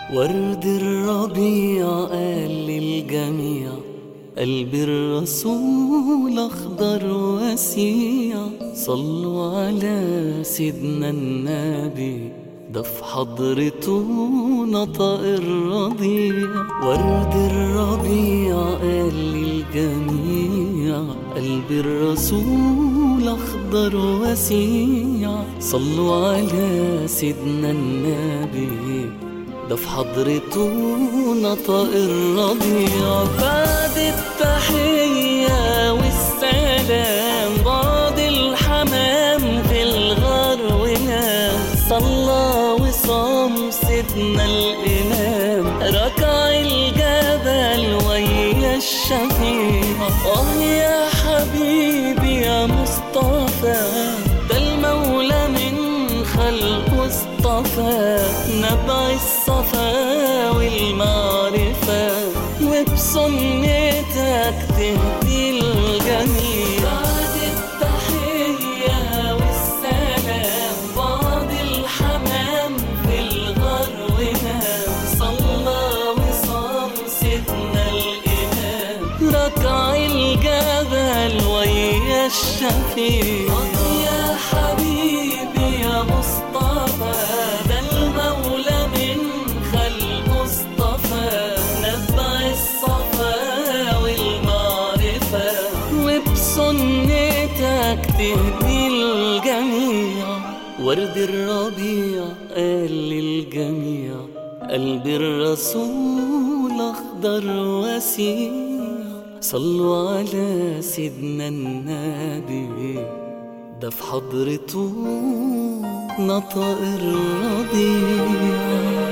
ورد الربيع قال للجميع قلب الرسول أخضر وسيع صلوا على سيدنا النبي ده في حضرته نطق الرضيع ورد الربيع قال للجميع قلب الرسول أخضر وسيع صلوا على سيدنا النبي ده في حضرته نطق الرضيع بعد التحية والسلام بعد الحمام في الغار ونام صلى وصام سيدنا الإمام ركع الجبل ويا الشفيع آه يا حبيبي يا مصطفى ده المولى من خلقه اصطفى نبع الصفا والمعرفة وبسنتك تهدي الجميع بعد التحية والسلام بعد الحمام في الغار ونام صلى وصام سيدنا الإمام ركع الجبل ويا الشفيع يا حبيبي يا مصطفى ده المولى من خلقه اصطفى نبع الصفا والمعرفة وبسنتك تهدي الجميع ورد الربيع قال للجميع قلب الرسول أخضر وسيع صلوا على سيدنا النبي ده في حضرته نطق الرضيع